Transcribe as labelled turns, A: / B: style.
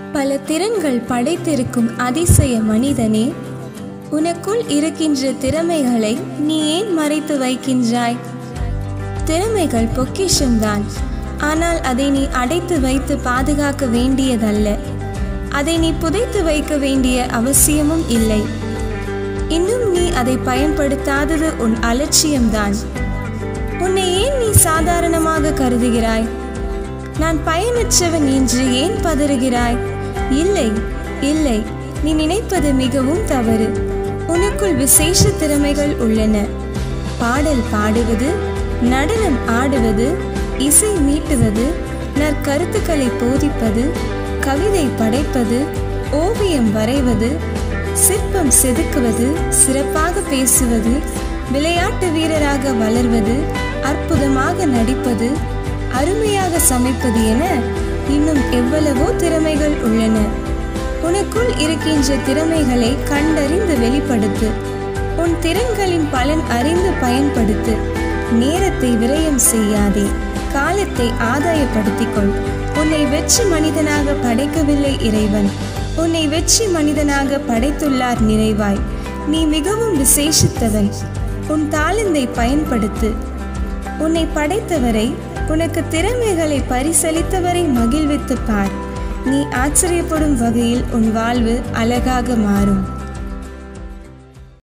A: பல திறன்கள் படைத்திருக்கும் அதிசய மனிதனே உனக்குள் இருக்கின்ற திறமைகளை நீ ஏன் மறைத்து வைக்கின்றாய் திறமைகள் பொக்கிஷம்தான் ஆனால் அதை நீ அடைத்து வைத்து பாதுகாக்க வேண்டியதல்ல அதை நீ புதைத்து வைக்க வேண்டிய அவசியமும் இல்லை இன்னும் நீ அதை பயன்படுத்தாதது உன் அலட்சியம்தான் உன்னை ஏன் நீ சாதாரணமாக கருதுகிறாய் நான் பயனற்றவன் என்று ஏன் பதறுகிறாய் இல்லை இல்லை நீ நினைப்பது மிகவும் தவறு உனக்குள் விசேஷ திறமைகள் உள்ளன பாடல் பாடுவது நடனம் ஆடுவது இசை மீட்டுவது நற்கருத்துக்களை போதிப்பது கவிதை படைப்பது ஓவியம் வரைவது சிற்பம் செதுக்குவது சிறப்பாக பேசுவது விளையாட்டு வீரராக வளர்வது அற்புதமாக நடிப்பது அருமையாக சமைப்பது என இன்னும் எவ்வளவோ திறமைகள் உள்ளன உனக்குள் இருக்கின்ற திறமைகளை கண்டறிந்து வெளிப்படுத்து உன் திறன்களின் பலன் அறிந்து பயன்படுத்து நேரத்தை விரயம் செய்யாதே காலத்தை ஆதாயப்படுத்திக் கொள் உன்னை வெற்றி மனிதனாக படைக்கவில்லை இறைவன் உன்னை வெற்றி மனிதனாக படைத்துள்ளார் நிறைவாய் நீ மிகவும் விசேஷித்தவன் உன் தாளந்தை பயன்படுத்து உன்னை படைத்தவரை உனக்கு திறமைகளை பரிசளித்தவரை மகிழ்வித்து பார் நீ ஆச்சரியப்படும் வகையில் உன் வாழ்வு அழகாக மாறும்